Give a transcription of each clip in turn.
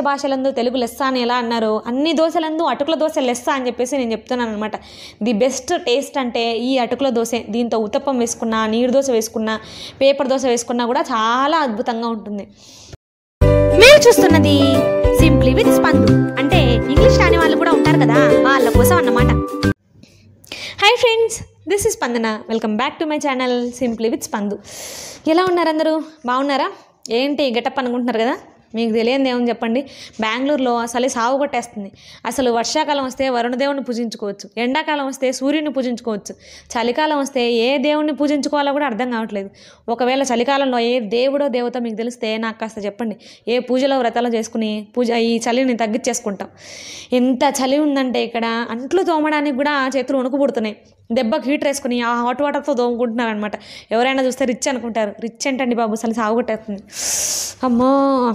భాషలందు తెలుగు లెస్స అని ఎలా అన్నారు అన్ని దోశలందు అటుకుల దోశ లెస్స అని చెప్పేసి నేను చెప్తున్నాను అనమాట ది బెస్ట్ టేస్ట్ అంటే ఈ అటుకుల దోశ దీంతో ఉత్తప్పం వేసుకున్నా నీరు దోశ వేసుకున్నా పేపర్ దోశ వేసుకున్నా కూడా చాలా అద్భుతంగా ఉంటుంది మీరు చూస్తున్నది సింప్లీ విత్ స్పందు అంటే ఇంగ్లీష్ రాని వాళ్ళు కూడా ఉంటారు కదా వాళ్ళ కోసం అన్నమాట hi friends this is Spandana welcome back to my channel simply with Spandu ఎలా ఉన్నారు అందరూ బాగున్నారా ఏంటి గెటప్ అనుకుంటున్నారు కదా మీకు తెలియదు ఏమని చెప్పండి బెంగళూరులో అసలు సాగు కొట్టేస్తుంది అసలు వర్షాకాలం వస్తే వరుణదేవుని పూజించుకోవచ్చు ఎండాకాలం వస్తే సూర్యుని పూజించుకోవచ్చు చలికాలం వస్తే ఏ దేవుణ్ణి పూజించుకోవాలో కూడా అర్థం కావట్లేదు ఒకవేళ చలికాలంలో ఏ దేవుడో దేవత మీకు తెలిస్తే నాకు కాస్త చెప్పండి ఏ పూజలో వ్రతాలు చేసుకుని పూజ ఈ చలిని తగ్గించేసుకుంటాం ఎంత చలి ఉందంటే ఇక్కడ అంట్లు తోమడానికి కూడా చేతులు వణుకు పుడుతున్నాయి దెబ్బకి హీటర్ వేసుకుని ఆ హాట్ వాటర్తో తోముకుంటున్నారు అనమాట ఎవరైనా చూస్తే రిచ్ అనుకుంటారు రిచ్ ఏంటండి బాబు అసలు సాగు కొట్టేస్తుంది అమ్మో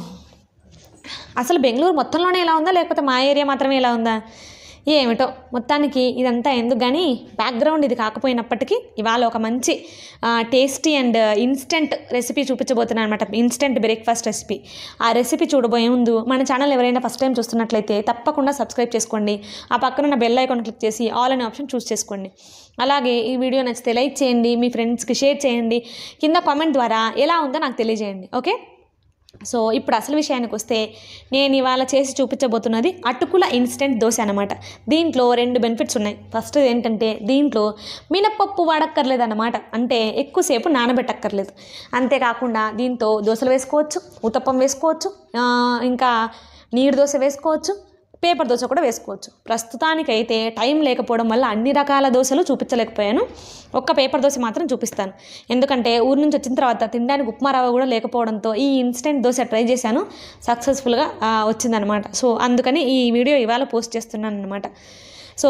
అసలు బెంగళూరు మొత్తంలోనే ఇలా ఉందా లేకపోతే మా ఏరియా మాత్రమే ఇలా ఉందా ఏమిటో మొత్తానికి ఇదంతా ఎందుకు కానీ బ్యాక్గ్రౌండ్ ఇది కాకపోయినప్పటికీ ఇవాళ ఒక మంచి టేస్టీ అండ్ ఇన్స్టెంట్ రెసిపీ చూపించబోతున్నాను అనమాట ఇన్స్టెంట్ బ్రేక్ఫాస్ట్ రెసిపీ ఆ రెసిపీ చూడబోయే ముందు మన ఛానల్ ఎవరైనా ఫస్ట్ టైం చూస్తున్నట్లయితే తప్పకుండా సబ్స్క్రైబ్ చేసుకోండి ఆ పక్కన ఉన్న బెల్ ఐకాన్ క్లిక్ చేసి ఆల్ అనే ఆప్షన్ చూస్ చేసుకోండి అలాగే ఈ వీడియో నచ్చితే లైక్ చేయండి మీ ఫ్రెండ్స్కి షేర్ చేయండి కింద కామెంట్ ద్వారా ఎలా ఉందో నాకు తెలియజేయండి ఓకే సో ఇప్పుడు అసలు విషయానికి వస్తే నేను ఇవాళ చేసి చూపించబోతున్నది అటుకుల ఇన్స్టెంట్ దోశ అనమాట దీంట్లో రెండు బెనిఫిట్స్ ఉన్నాయి ఫస్ట్ ఏంటంటే దీంట్లో మినపప్పు వాడక్కర్లేదు అనమాట అంటే ఎక్కువసేపు నానబెట్టక్కర్లేదు అంతేకాకుండా దీంతో దోశలు వేసుకోవచ్చు ఉతప్పం వేసుకోవచ్చు ఆ, ఇంకా నీరు దోశ వేసుకోవచ్చు పేపర్ దోశ కూడా వేసుకోవచ్చు ప్రస్తుతానికైతే టైం లేకపోవడం వల్ల అన్ని రకాల దోశలు చూపించలేకపోయాను ఒక్క పేపర్ దోశ మాత్రం చూపిస్తాను ఎందుకంటే ఊరు నుంచి వచ్చిన తర్వాత తినడానికి ఉప్మా రవ్వ కూడా లేకపోవడంతో ఈ ఇన్స్టెంట్ దోశ ట్రై చేశాను సక్సెస్ఫుల్గా ఆ, వచ్చిందనమాట సో అందుకని ఈ వీడియో ఇవాళ పోస్ట్ చేస్తున్నాను అనమాట సో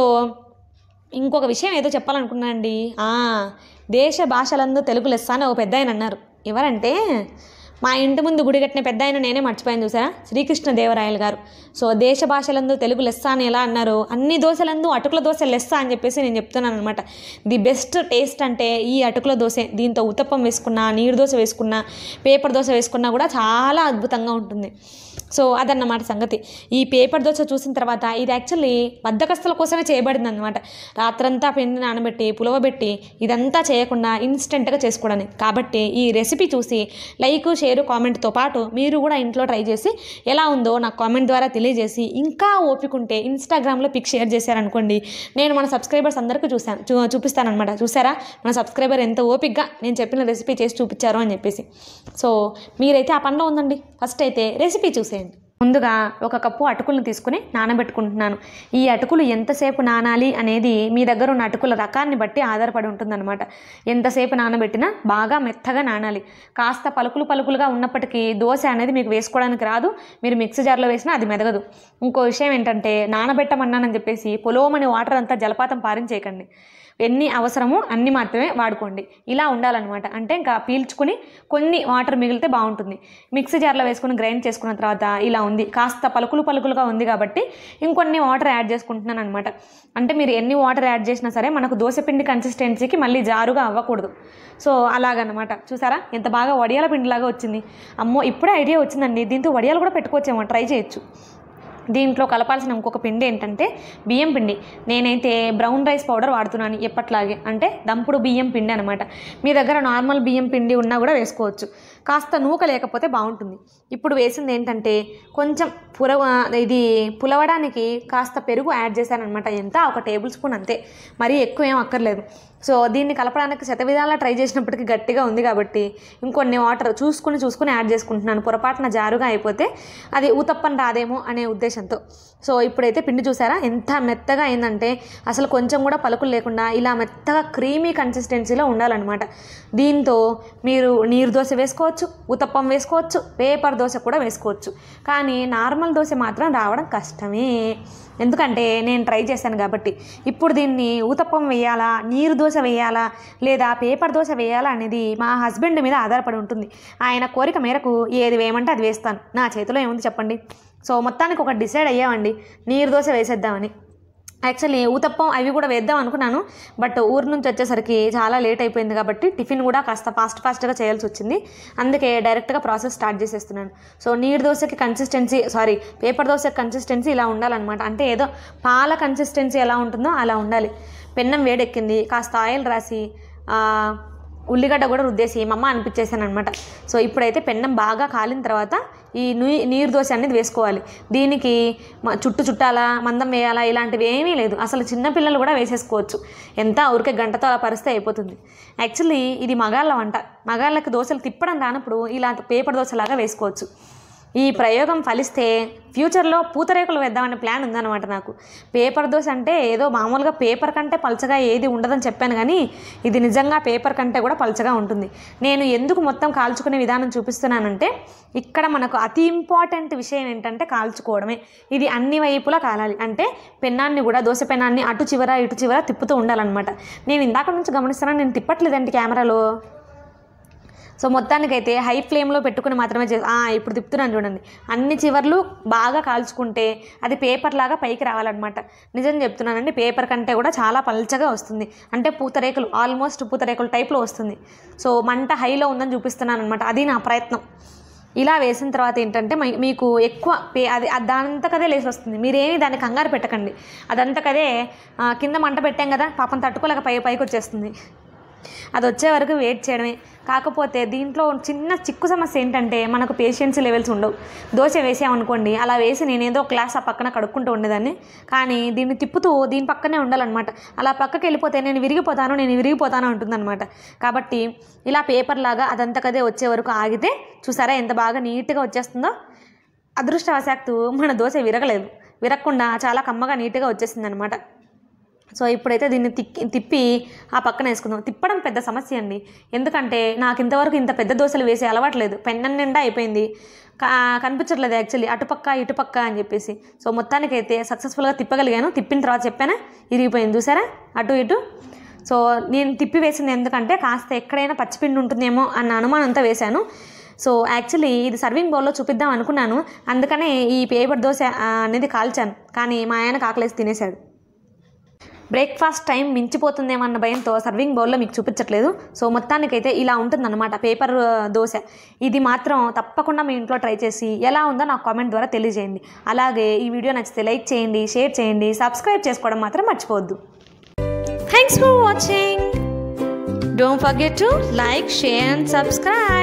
ఇంకొక విషయం ఏదో చెప్పాలనుకున్నానండి ఆ, దేశ భాషలందు తెలుగు లెస్స అని ఒక పెద్ద ఆయన అన్నారు ఎవరంటే మా ఇంటి ముందు గుడి కట్టిన పెద్ద ఆయన నేనే మర్చిపోయాను చూసారా శ్రీకృష్ణ దేవరాయలు గారు సో దేశ భాషలందు తెలుగు లెస్స అని ఎలా అన్నారు అన్ని దోశలందు అటుకుల దోశ లెస్స అని చెప్పేసి నేను చెప్తున్నాను అనమాట ది బెస్ట్ టేస్ట్ అంటే ఈ అటుకుల దోశ దీంతో ఉత్తప్పం వేసుకున్నా నీరు దోశ వేసుకున్నా పేపర్ దోశ వేసుకున్నా కూడా చాలా అద్భుతంగా ఉంటుంది సో అదన్నమాట సంగతి ఈ పేపర్ దోశ చూసిన తర్వాత ఇది యాక్చువల్లీ బద్దకస్తుల కోసమే చేయబడింది అనమాట రాత్రంతా పిండి నానబెట్టి పులవబెట్టి ఇదంతా చేయకుండా ఇన్స్టెంట్గా చేసుకోవడానికి కాబట్టి ఈ రెసిపీ చూసి లైక్ షేర్ కామెంట్తో పాటు మీరు కూడా ఇంట్లో ట్రై చేసి ఎలా ఉందో నాకు కామెంట్ ద్వారా తెలియజేసి ఇంకా ఓపిక ఉంటే ఇన్స్టాగ్రామ్లో పిక్ షేర్ చేశారనుకోండి నేను మన సబ్స్క్రైబర్స్ అందరికీ చూశాను చూ చూపిస్తానమాట చూసారా మన సబ్స్క్రైబర్ ఎంత ఓపిక్గా నేను చెప్పిన రెసిపీ చేసి చూపించారు అని చెప్పేసి సో మీరైతే ఆ పనిలో ఉందండి ఫస్ట్ అయితే రెసిపీ చూసేయండి ముందుగా ఒక కప్పు అటుకులను తీసుకుని నానబెట్టుకుంటున్నాను ఈ అటుకులు ఎంతసేపు నానాలి అనేది మీ దగ్గర ఉన్న అటుకుల రకాన్ని బట్టి ఆధారపడి ఉంటుందన్నమాట ఎంతసేపు నానబెట్టినా బాగా మెత్తగా నానాలి కాస్త పలుకులు పలుకులుగా ఉన్నప్పటికీ దోశ అనేది మీకు వేసుకోవడానికి రాదు మీరు మిక్సీ జార్లో వేసినా అది మెదగదు ఇంకో విషయం ఏంటంటే నానబెట్టమన్నానని చెప్పేసి పొలోమని వాటర్ అంతా జలపాతం పారించేయకండి ఎన్ని అవసరమో అన్ని మాత్రమే వాడుకోండి ఇలా ఉండాలన్నమాట అంటే ఇంకా పీల్చుకుని కొన్ని వాటర్ మిగిలితే బాగుంటుంది మిక్సీ జార్లో వేసుకుని గ్రైండ్ చేసుకున్న తర్వాత ఇలా ఉంది కాస్త పలుకులు పలుకులుగా ఉంది కాబట్టి ఇంకొన్ని వాటర్ యాడ్ చేసుకుంటున్నాను అనమాట అంటే మీరు ఎన్ని వాటర్ యాడ్ చేసినా సరే మనకు దోశపిండి కన్సిస్టెన్సీకి మళ్ళీ జారుగా అవ్వకూడదు సో అలాగనమాట చూసారా ఎంత బాగా వడియాల పిండిలాగా వచ్చింది అమ్మో ఇప్పుడే ఐడియా వచ్చిందండి దీంతో వడియాలు కూడా పెట్టుకోవచ్చేమో ట్రై చేయొచ్చు దీంట్లో కలపాల్సిన ఇంకొక పిండి ఏంటంటే బియ్యం పిండి నేనైతే బ్రౌన్ రైస్ పౌడర్ వాడుతున్నాను ఎప్పట్లాగే అంటే దంపుడు బియ్యం పిండి అనమాట మీ దగ్గర నార్మల్ బియ్యం పిండి ఉన్నా కూడా వేసుకోవచ్చు కాస్త నూక లేకపోతే బాగుంటుంది ఇప్పుడు వేసింది ఏంటంటే కొంచెం పురవ ఇది పులవడానికి కాస్త పెరుగు యాడ్ చేశానమాట ఎంత ఒక టేబుల్ స్పూన్ అంతే మరీ ఎక్కువ ఏం అక్కర్లేదు సో దీన్ని కలపడానికి శతవిధాలా ట్రై చేసినప్పటికీ గట్టిగా ఉంది కాబట్టి ఇంకొన్ని వాటర్ చూసుకుని చూసుకుని యాడ్ చేసుకుంటున్నాను పొరపాటున జారుగా అయిపోతే అది ఊతప్పని రాదేమో అనే ఉద్దేశంతో సో ఇప్పుడైతే పిండి చూసారా ఎంత మెత్తగా అయిందంటే అసలు కొంచెం కూడా పలుకులు లేకుండా ఇలా మెత్తగా క్రీమీ కన్సిస్టెన్సీలో ఉండాలన్నమాట దీంతో మీరు నీరు దోశ వేసుకోవచ్చు ఉతప్పం వేసుకోవచ్చు పేపర్ దోశ కూడా వేసుకోవచ్చు కానీ నార్మల్ దోశ మాత్రం రావడం కష్టమే ఎందుకంటే నేను ట్రై చేశాను కాబట్టి ఇప్పుడు దీన్ని ఊతప్పం వేయాలా నీరు దోశ వేయాలా లేదా పేపర్ దోశ వేయాలా అనేది మా హస్బెండ్ మీద ఆధారపడి ఉంటుంది ఆయన కోరిక మేరకు ఏది వేయమంటే అది వేస్తాను నా చేతిలో ఏముంది చెప్పండి సో మొత్తానికి ఒక డిసైడ్ అయ్యామండి నీరు దోశ వేసేద్దామని యాక్చువల్లీ ఊతప్పం అవి కూడా వేద్దాం అనుకున్నాను బట్ ఊరు నుంచి వచ్చేసరికి చాలా లేట్ అయిపోయింది కాబట్టి టిఫిన్ కూడా కాస్త ఫాస్ట్ ఫాస్ట్గా చేయాల్సి వచ్చింది అందుకే డైరెక్ట్గా ప్రాసెస్ స్టార్ట్ చేసేస్తున్నాను సో నీరు దోశకి కన్సిస్టెన్సీ సారీ పేపర్ దోశకి కన్సిస్టెన్సీ ఇలా ఉండాలన్నమాట అంటే ఏదో పాల కన్సిస్టెన్సీ ఎలా ఉంటుందో అలా ఉండాలి పెన్నం వేడెక్కింది కాస్త ఆయిల్ రాసి ఆ, ఉల్లిగడ్డ కూడా రుద్దేసి మమ్మ అనిపించేసాను అనమాట సో ఇప్పుడైతే పెన్నం బాగా కాలిన తర్వాత ఈ నీ నీరు దోశ అనేది వేసుకోవాలి దీనికి మ- చుట్టు చుట్టాలా మందం వేయాలా ఇలాంటివి ఏమీ లేదు అసలు చిన్నపిల్లలు కూడా వేసేసుకోవచ్చు ఎంత ఊరికే గంటతో అలా పరిస్తే అయిపోతుంది యాక్చువల్లీ ఇది మగాళ్ళ వంట మగాళ్ళకి దోశలు తిప్పడం రానప్పుడు ఇలా పేపర్ దోశలాగా వేసుకోవచ్చు ఈ ప్రయోగం ఫలిస్తే ఫ్యూచర్లో పూతరేకులు వేద్దామనే ప్లాన్ ఉందన్నమాట నాకు పేపర్ దోశ అంటే ఏదో మామూలుగా పేపర్ కంటే పలచగా ఏది ఉండదని చెప్పాను కానీ ఇది నిజంగా పేపర్ కంటే కూడా పలచగా ఉంటుంది నేను ఎందుకు మొత్తం కాల్చుకునే విధానం చూపిస్తున్నానంటే ఇక్కడ మనకు అతి ఇంపార్టెంట్ విషయం ఏంటంటే కాల్చుకోవడమే ఇది అన్ని వైపులా కాలాలి అంటే పెన్నాన్ని కూడా దోశ పెన్నాన్ని అటు చివర ఇటు చివర తిప్పుతూ ఉండాలన్నమాట నేను ఇందాక నుంచి గమనిస్తున్నాను నేను తిప్పట్లేదండి కెమెరాలో సో మొత్తానికైతే హై ఫ్లేమ్లో పెట్టుకుని మాత్రమే చే ఆ, ఇప్పుడు తిప్పుతున్నాను చూడండి అన్ని చివర్లు బాగా కాల్చుకుంటే అది పేపర్ లాగా పైకి రావాలన్నమాట నిజం చెప్తున్నానండి పేపర్ కంటే కూడా చాలా పల్చగా వస్తుంది అంటే పూతరేకులు ఆల్మోస్ట్ పూతరేకులు టైప్లో వస్తుంది సో మంట హైలో ఉందని చూపిస్తున్నాను అనమాట అది నా ప్రయత్నం ఇలా వేసిన తర్వాత ఏంటంటే మై- మీకు ఎక్కువ పే అది అది దానంతకదే లేసి వస్తుంది మీరేమి దాన్ని కంగారు పెట్టకండి అదంతకదే ఆ, కింద మంట పెట్టాం కదా పాపం తట్టుకోలేక పై పైకి వచ్చేస్తుంది అది వచ్చే వరకు వెయిట్ చేయడమే కాకపోతే దీంట్లో చిన్న చిక్కు సమస్య ఏంటంటే మనకు పేషెన్సీ లెవెల్స్ ఉండవు దోశ వేసామనుకోండి అలా వేసి నేనేదో గ్లాస్ ఆ పక్కన కడుక్కుంటూ ఉండేదాన్ని కానీ దీన్ని తిప్పుతూ దీని పక్కనే ఉండాలన్నమాట అలా పక్కకి వెళ్ళిపోతే నేను విరిగిపోతాను నేను విరిగిపోతాను ఉంటుందన్నమాట కాబట్టి ఇలా పేపర్ లాగా అదంతకదే వచ్చే వరకు ఆగితే చూసారా ఎంత బాగా నీట్గా వచ్చేస్తుందో అదృష్టవశాత్తు మన దోశ విరగలేదు విరగకుండా చాలా కమ్మగా నీట్గా వచ్చేసింది అనమాట సో ఇప్పుడైతే దీన్ని తిక్కి తిప్పి ఆ పక్కన వేసుకుందాం తిప్పడం పెద్ద సమస్య అండి ఎందుకంటే నాకు ఇంతవరకు ఇంత పెద్ద దోశలు వేసే అలవాట్లేదు పెన్నం నిండా అయిపోయింది కా కనిపించట్లేదు యాక్చువల్లీ అటుపక్క ఇటుపక్క అని చెప్పేసి సో మొత్తానికైతే సక్సెస్ఫుల్గా తిప్పగలిగాను తిప్పిన తర్వాత చెప్పానా ఇరిగిపోయింది చూసారా అటు ఇటు సో నేను తిప్పి వేసింది ఎందుకంటే కాస్త ఎక్కడైనా పచ్చిపిండి ఉంటుందేమో అన్న అనుమానంతో వేశాను సో యాక్చువల్లీ ఇది సర్వింగ్ బౌల్లో చూపిద్దాం అనుకున్నాను అందుకనే ఈ పేపర్ దోశ ఆ, అనేది కాల్చాను కానీ మా ఆయనకు ఆకలేసి తినేశాడు బ్రేక్ఫాస్ట్ టైం మించిపోతుందేమన్న భయంతో సర్వింగ్ బౌల్లో మీకు చూపించట్లేదు సో మొత్తానికైతే ఇలా ఉంటుందన్నమాట పేపర్ ఆ, దోశ ఇది మాత్రం తప్పకుండా మీ ఇంట్లో ట్రై చేసి ఎలా ఉందో నాకు కామెంట్ ద్వారా తెలియజేయండి అలాగే ఈ వీడియో నచ్చితే లైక్ చేయండి షేర్ చేయండి సబ్స్క్రైబ్ చేసుకోవడం మాత్రం మర్చిపోవద్దు thanks for watching don't forget to like share and subscribe